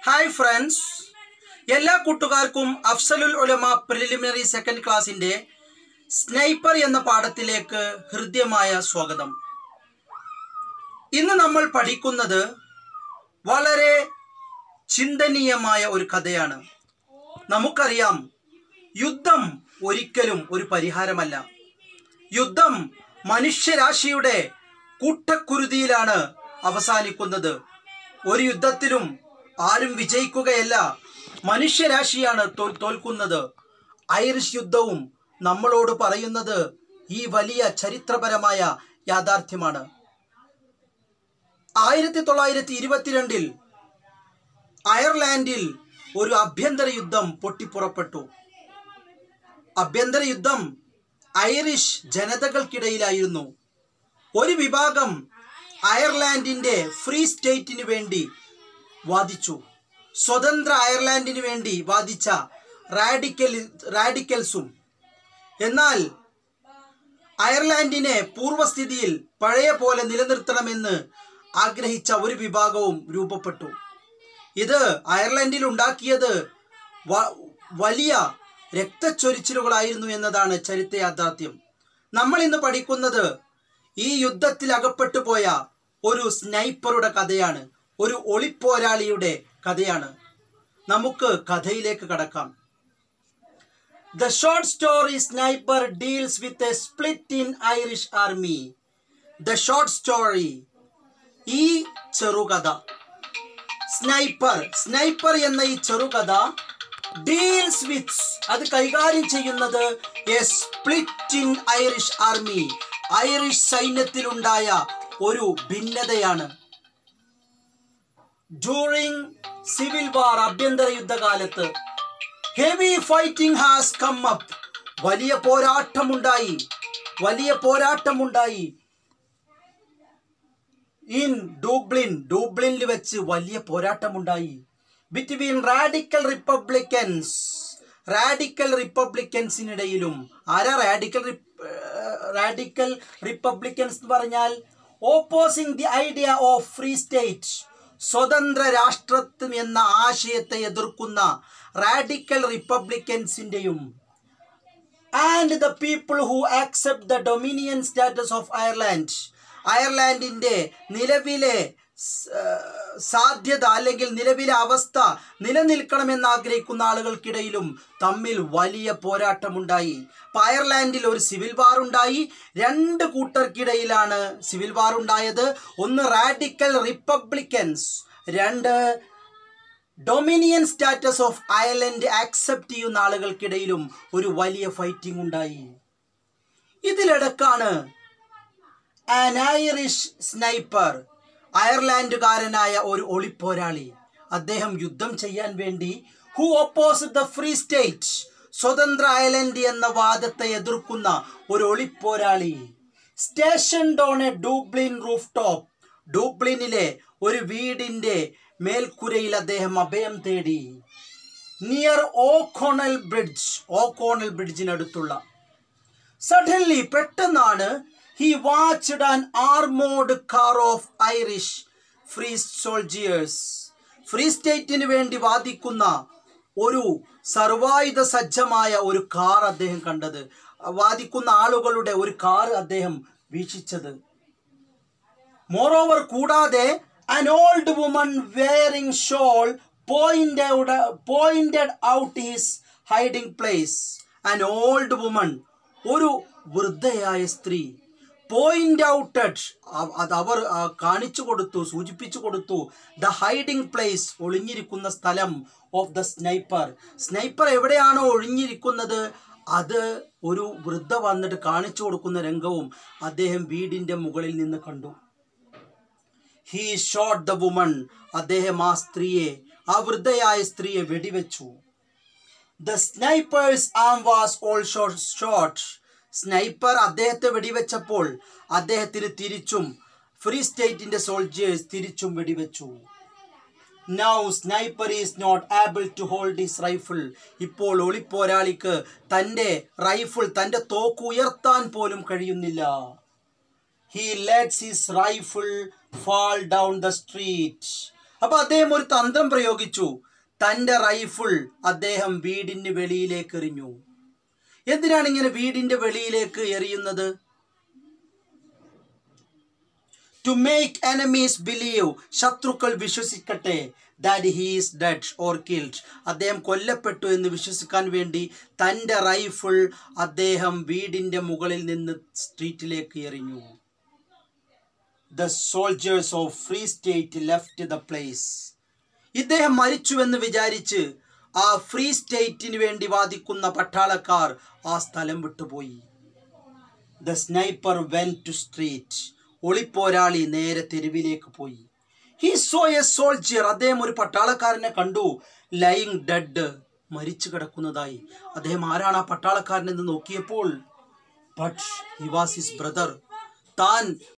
hi friends എല്ലാ കൂട്ടുകാർക്കും അഫ്സലുൽ ഉലമ പ്രിലിമിനറി സെക്കൻഡ് ക്ലാസ്സിൻ്റെ സ്നൈപ്പർ എന്ന പാഠത്തിലേക്ക് ഹൃദ്യമായ സ്വാഗതം ഇന്ന് നമ്മൾ പഠിക്കുന്നത് വളരെ ചിന്തനീയമായ ഒരു കഥയാണ് നമുക്കറിയാം യുദ്ധം ഒരിക്കലും ഒരു പരിഹാരമല്ല യുദ്ധം മനുഷ്യരാശിയുടെ കൂട്ടക്കുരുതിയിലാണ് അവസാനിക്കുന്നത് ഒരു യുദ്ധത്തിലും ആരും വിജയിക്കുകയല്ല മനുഷ്യരാശിയാണ് തോൽ- തോൽക്കുന്നത് ഐറിഷ് യുദ്ധവും നമ്മളോട് പറയുന്നത് ഈ വലിയ ചരിത്രപരമായ യാഥാർത്ഥ്യമാണ് ആയിരത്തി തൊള്ളായിരത്തി ഇരുപത്തിരണ്ടിൽ അയർലാൻഡിൽ ഒരു ആഭ്യന്തര യുദ്ധം പൊട്ടിപ്പുറപ്പെട്ടു ആഭ്യന്തര യുദ്ധം ഐറിഷ് ജനതകൾക്കിടയിലായിരുന്നു ഒരു വിഭാഗം അയർലാൻഡിന്റെ ഫ്രീ സ്റ്റേറ്റിന് വേണ്ടി വാദിച്ചു സ്വതന്ത്ര അയർലാൻഡിന് വേണ്ടി വാദിച്ച റാഡിക്കൽ റാഡിക്കൽസും എന്നാൽ അയർലാൻഡിനെ പൂർവ്വസ്ഥിതിയിൽ പഴയ പോലെ നിലനിർത്തണമെന്ന് ആഗ്രഹിച്ച ഒരു വിഭാഗവും രൂപപ്പെട്ടു ഇത് അയർലൻഡിൽ ഉണ്ടാക്കിയത് വ- വലിയ രക്തച്ചൊരിച്ചിലുകളായിരുന്നു എന്നതാണ് ചരിത്ര യാഥാർത്ഥ്യം നമ്മൾ ഇന്ന് പഠിക്കുന്നത് ഈ യുദ്ധത്തിൽ അകപ്പെട്ടു പോയ ഒരു സ്നൈപ്പറുടെ കഥയാണ് ഒരു ഒളിപ്പോരാളിയുടെ കഥയാണ് നമുക്ക് കഥയിലേക്ക് കടക്കാം the short story sniper deals with a split in Irish army the short story ഈ ചെറുകഥ സ്നൈപ്പർ സ്നൈപ്പർ എന്ന ഈ ചെറുകഥ ഡീൽസ് വിത്ത് അത് കൈകാര്യം ചെയ്യുന്നത് a split in Irish army Irish സൈന്യത്തിലുണ്ടായ ഒരു ഭിന്നതയാണ് ഡ്യൂറിംഗ് സിവിൽ വാർ ആഭ്യന്തര യുദ്ധകാലത്ത് heavy fighting has come up വലിയ പോരാട്ടമുണ്ടായി വലിയ പോരാട്ടമുണ്ടായി ഇൻ ഡൂബ്ലിൻ ഡൂബ്ലിനിൽ വെച്ച് വലിയ പോരാട്ടമുണ്ടായി ബിറ്റ്വീൻ റാഡിക്കൽ റിപ്പബ്ലിക്കൻസ് റാഡിക്കൽ റിപ്പബ്ലിക്കൻസിനിടയിലും ആരാ റാഡിക്കൽ റാഡിക്കൽ റിപ്പബ്ലിക്കൻസ് എന്ന് പറഞ്ഞാൽ opposing the idea of free state സ്വതന്ത്ര രാഷ്ട്രത്വം എന്ന ആശയത്തെ എതിർക്കുന്ന റാഡിക്കൽ റിപ്പബ്ലിക്കൻസിൻ്റെയും and the people who accept the dominion status of Ireland അയർലാൻഡിൻ്റെ നിലവിലെ സ്- ആ, സാധ്യത അല്ലെങ്കിൽ നിലവിലെ അവസ്ഥ നിലനിൽക്കണമെന്ന് ആഗ്രഹിക്കുന്ന ആളുകൾക്കിടയിലും തമ്മിൽ വലിയ പോരാട്ടമുണ്ടായി അപ്പം അയർലാൻഡിൽ ഒരു സിവിൽ വാർ ഉണ്ടായി രണ്ട് കൂട്ടർക്കിടയിലാണ് സിവിൽ വാർ ഉണ്ടായത് ഒന്ന് റാഡിക്കൽ റിപ്പബ്ലിക്കൻസ് രണ്ട് dominion status of Ireland accept ചെയ്യുന്ന ആളുകൾക്കിടയിലും ഒരു വലിയ ഫൈറ്റിംഗ് ഉണ്ടായി ഇതിലിടക്കാണ് ആൻ ഐറിഷ് സ്നൈപ്പർ അയർലാൻഡുകാരനായ ഒരു ഒളിപ്പോരാളി അദ്ദേഹം യുദ്ധം ചെയ്യാൻ വേണ്ടി who oppose the free state സ്വതന്ത്ര അയർലൻഡ് എന്ന വാദത്തെ എതിർക്കുന്ന ഒരു ഒളിപ്പോരാളി station on a Dublin roof top ഡൂബ്ലിനിലെ ഒരു വീടിന്റെ മേൽക്കുരയിൽ അദ്ദേഹം അഭയം തേടി നിയർ ഓക്കോണൽ ബ്രിഡ്ജ് ഓക്കോണൽ ബ്രിഡ്ജിനടുത്തുള്ള സഡൻലി പെട്ടെന്നാണ് he watched an armoured car of Irish free soldiers free സ്റ്റേറ്റിന് വേണ്ടി വാദിക്കുന്ന ഒരു സർവായുധ സജ്ജമായ ഒരു കാർ അദ്ദേഹം കണ്ടത് വാദിക്കുന്ന ആളുകളുടെ ഒരു കാർ അദ്ദേഹം വീക്ഷിച്ചത് മോറോവർ കൂടാതെ an old woman wearing shawl pointed pointed out his hiding place an old woman ഒരു വൃദ്ധയായ സ്ത്രീ പോയിന്റ് ഔട്ടഡ് അത് അവർ ആ, കാണിച്ചു കൊടുത്തു സൂചിപ്പിച്ചു കൊടുത്തു ദ ഹൈഡിംഗ് പ്ലേസ് ഒളിഞ്ഞിരിക്കുന്ന സ്ഥലം ഓഫ് ദ സ്നൈപ്പർ സ്നൈപ്പർ എവിടെയാണോ ഒളിഞ്ഞിരിക്കുന്നത് അത് ഒരു വൃദ്ധ വന്നിട്ട് കാണിച്ചു കൊടുക്കുന്ന രംഗവും അദ്ദേഹം വീടിന്റെ മുകളിൽ നിന്ന് കണ്ടു ഹീ ഷോട്ട് ദ വുമൺ അദ്ദേഹം ആ സ്ത്രീയെ ആ വൃദ്ധയായ സ്ത്രീയെ വെടിവെച്ചു the sniper's arm was also shot sniper അദ്ദേഹത്തെ വെടിവെച്ചപ്പോൾ അദ്ദേഹത്തിന് തിരിച്ചും ഫ്രീ സ്റ്റേറ്റിന്റെ സോൾജിയേഴ്സ് തിരിച്ചും വെടിവെച്ചു now sniper is not able to hold his rifle ഇപ്പോൾ ഒളിപ്പോരാളിക്ക് തൻ്റെ റൈഫിൾ തൻ്റെ തോക്ക് ഉയർത്താൻ പോലും കഴിയുന്നില്ല he lets his rifle fall down the street അപ്പൊ അദ്ദേഹം ഒരു തന്ത്രം പ്രയോഗിച്ചു തന്റെ റൈഫിൾ അദ്ദേഹം വീടിന് വെളിയിലേക്ക് എറിഞ്ഞു എന്തിനാണ് ഇങ്ങനെ വീടിന്റെ വെളിയിലേക്ക് എറിയുന്നത് ടു മേക്ക് എനമീസ് ബിലീവ് ശത്രുക്കൾ വിശ്വസിക്കട്ടെ that he's dead or killed അദ്ദേഹം കൊല്ലപ്പെട്ടു എന്ന് വിശ്വസിക്കാൻ വേണ്ടി തൻ്റെ റൈഫിൾ അദ്ദേഹം വീടിൻ്റെ മുകളിൽ നിന്ന് സ്ട്രീറ്റിലേക്ക് എറിഞ്ഞു the soldiers of free state left the place ഇദ്ദേഹം മരിച്ചുവെന്ന് വിചാരിച്ച് ആ ഫ്രീ സ്റ്റേറ്റിന് വേണ്ടി വാദിക്കുന്ന പട്ടാളക്കാർ ആ സ്ഥലം വിട്ടുപോയി the sniper went to street ഒളിപ്പോരാളി നേരെ തെരുവിലേക്ക് പോയി ഹി സോ എ സോൾജിയർ അദ്ദേഹം ഒരു പട്ടാളക്കാരനെ കണ്ടു ലൈങ് ഡെഡ് മരിച്ചു കിടക്കുന്നതായി അദ്ദേഹം ആരാണ് ആ പട്ടാളക്കാരൻ എന്ന് നോക്കിയപ്പോൾ but he was his brother താൻ